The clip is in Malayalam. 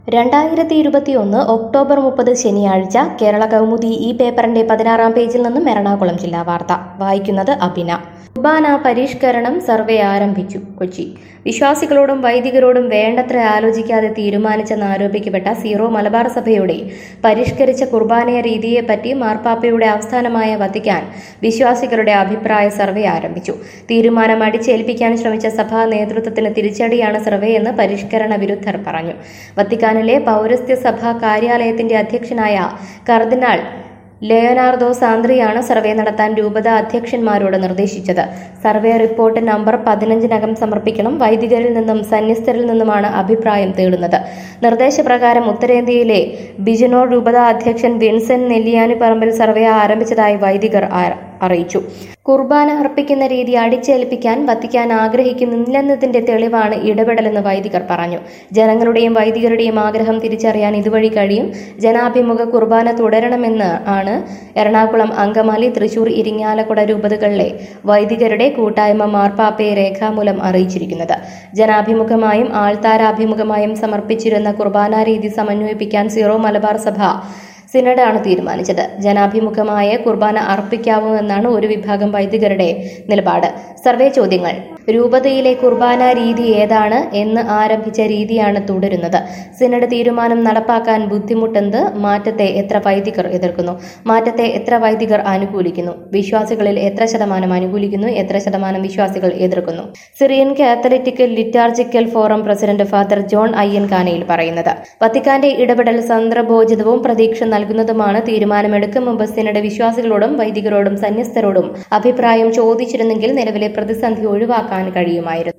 രണ്ടായിരത്തി ഇരുപത്തിയൊന്ന് ഒക്ടോബർ മുപ്പത് ശനിയാഴ്ച കേരള കൗമുദി ഈ പേപ്പറിന്റെ പതിനാറാം പേജിൽ നിന്നും എറണാകുളം ജില്ലാ വാർത്ത വായിക്കുന്നത് അഭിന കുർബാന പരിഷ്കരണം സർവേ ആരംഭിച്ചു കൊച്ചി വിശ്വാസികളോടും വൈദികരോടും വേണ്ടത്ര ആലോചിക്കാതെ തീരുമാനിച്ചെന്ന് ആരോപിക്കപ്പെട്ട സീറോ മലബാർ സഭയുടെ പരിഷ്കരിച്ച കുർബാനയ രീതിയെപ്പറ്റി മാർപ്പാപ്പയുടെ ആസ്ഥാനമായ വത്തിക്കാൻ വിശ്വാസികളുടെ അഭിപ്രായ സർവേ ആരംഭിച്ചു തീരുമാനം അടിച്ചേൽപ്പിക്കാൻ ശ്രമിച്ച സഭാ നേതൃത്വത്തിന് തിരിച്ചടിയാണ് സർവേയെന്ന് പരിഷ്കരണ വിരുദ്ധർ പറഞ്ഞു വത്തിക്കാനിലെ പൗരസ്ത്യ സഭാ കാര്യാലയത്തിന്റെ അധ്യക്ഷനായ കർദിനാൾ ലെയനാർദോ സാന്ദ്രിയാണ് സർവേ നടത്താൻ രൂപത അധ്യക്ഷന്മാരോട് നിർദ്ദേശിച്ചത് സർവേ റിപ്പോർട്ട് നമ്പർ പതിനഞ്ചിനകം സമർപ്പിക്കണം വൈദികരിൽ നിന്നും സന്യസ്തരിൽ നിന്നുമാണ് അഭിപ്രായം തേടുന്നത് നിർദ്ദേശപ്രകാരം ഉത്തരേന്ത്യയിലെ ബിജനോർ രൂപത അധ്യക്ഷൻ വിൻസെന്റ് നെല്ലിയാനി പറമ്പിൽ സർവേ ആരംഭിച്ചതായി വൈദികർ ആ- അറിയിച്ചു കുർബാന അർപ്പിക്കുന്ന രീതി അടിച്ചേൽപ്പിക്കാൻ വത്തിക്കാൻ ആഗ്രഹിക്കുന്നില്ലെന്നതിന്റെ തെളിവാണ് ഇടപെടലെന്ന് വൈദികർ പറഞ്ഞു ജനങ്ങളുടെയും വൈദികരുടെയും ആഗ്രഹം തിരിച്ചറിയാൻ ഇതുവഴി കഴിയും ജനാഭിമുഖ കുർബാന തുടരണമെന്ന് ആണ് എറണാകുളം അങ്കമാലി തൃശൂർ ഇരിങ്ങാലക്കുട രൂപതകളിലെ വൈദികരുടെ കൂട്ടായ്മ മാർപ്പാപ്പയെ രേഖാമൂലം അറിയിച്ചിരിക്കുന്നത് ജനാഭിമുഖമായും ആൾത്താരാഭിമുഖമായും സമർപ്പിച്ചിരുന്ന കുർബാന രീതി സമന്വയിപ്പിക്കാൻ സീറോ മലബാർ സഭ സിനഡാണ് തീരുമാനിച്ചത് ജനാഭിമുഖമായ കുർബാന അർപ്പിക്കാവുമെന്നാണ് ഒരു വിഭാഗം വൈദികരുടെ നിലപാട് സർവേ ചോദ്യങ്ങൾ രൂപതയിലെ കുർബാന രീതി ഏതാണ് എന്ന് ആരംഭിച്ച രീതിയാണ് തുടരുന്നത് സിനഡ് തീരുമാനം നടപ്പാക്കാൻ ബുദ്ധിമുട്ടെന്ത് മാറ്റത്തെ എത്ര വൈദികർ എതിർക്കുന്നു മാറ്റത്തെ എത്ര വൈദികർ അനുകൂലിക്കുന്നു വിശ്വാസികളിൽ എത്ര ശതമാനം അനുകൂലിക്കുന്നു എത്ര ശതമാനം വിശ്വാസികൾ എതിർക്കുന്നു Syrian Catholic liturgical forum president father John Ayyankanayil പറയുന്നത് വത്തിക്കാന്റെ ഇടപെടൽ സന്ദ്രബോചിതവും പ്രതീക്ഷ നൽകുന്നതുമാണ് തീരുമാനമെടുക്കും മുമ്പ് സിനഡ് വിശ്വാസികളോടും വൈദികരോടും സന്യസ്തരോടും അഭിപ്രായം ചോദിച്ചിരുന്നെങ്കിൽ നിലവിലെ പ്രതിസന്ധി ഒഴിവാക്കാൻ കഴിയുമായിരുന്നു